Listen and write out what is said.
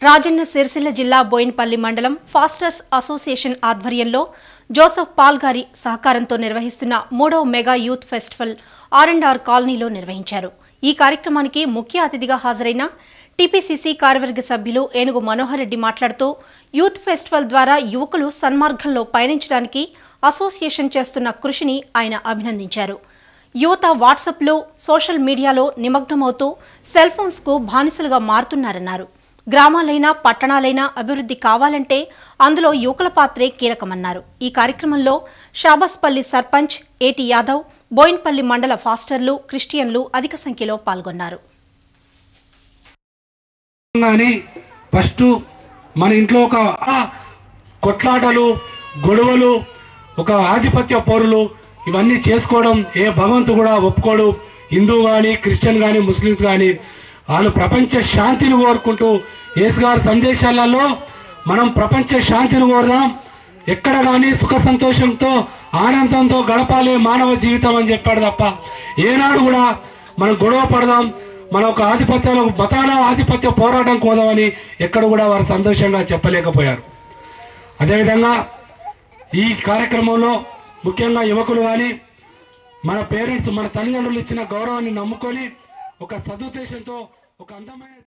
రాజన్న సిరిసిల్ల జిల్లా బోయినపల్లి మండలం pastors association ఆధ్వర్యంలో జోసఫ్ పాల్ గారి సహకారంతో నిర్వహిస్తున్న మూడవ mega youth festival R and R కాలనీలో నిర్వహించారు ఈ కార్యక్రమానికి ముఖ్య అతిథిగా హాజరైన టీపీసీసీ కార్యవర్గ సభ్యులు ఏనుగు మనోహర్ రెడ్డి మాట్లాడుతూ యూత్ ఫెస్టివల్ ద్వారా యువకులు సన్మార్గంలో పయనించడానికి అసోసియేషన్ చేస్తున్న కృషిని ఆయన అభినందించారు యువత వాట్సాప్లో సోషల్ మీడియాలో నిమగ్నమవుతూ సెల్ ఫోన్స్కు బానిసలుగా మారుతున్నారన్నారు గ్రామాలైనా పట్టణాలైనా అభివృద్ధి కావాలంటే అందులో యువకుల పాత్రే కీలకమన్నారు ఈ కార్యక్రమంలో షాబాస్పల్లి సర్పంచ్ ఏటి యాదవ్ బోయిన్పల్లి మండల ఫాస్టర్లు క్రిస్టియన్లు అధిక సంఖ్యలో పాల్గొన్నారు కానీ ఫస్ట్ మన ఇంట్లో ఒక ఆ, కొట్లాటలు గొడవలు ఒక ఆధిపత్య పౌరులు ఇవన్నీ చేసుకోవడం ఏ భగవంతు కూడా ఒప్పుకోడు హిందూ కానీ క్రిస్టియన్ కానీ ముస్లిమ్స్ కానీ వాళ్ళు ప్రపంచ శాంతిని కోరుకుంటూ యేసు గారి సందేశాలలో మనం ప్రపంచ శాంతిని కోరదాం ఎక్కడ కానీ సుఖ సంతోషంతో ఆనందంతో గడపాలి మానవ జీవితం అని చెప్పాడు తప్ప ఏనాడు కూడా మనం గొడవ పడదాం మన ఒక ఆధిపత్యాలు మతాల ఆధిపత్య పోరాటం కోదామని ఎక్కడ కూడా వారు సంతోషంగా చెప్పలేకపోయారు అదేవిధంగా ఈ కార్యక్రమంలో ముఖ్యంగా యువకులు కానీ మన పేరెంట్స్ మన తల్లిదండ్రులు ఇచ్చిన గౌరవాన్ని నమ్ముకొని ఒక సదుద్దేశంతో ఒక అందమైన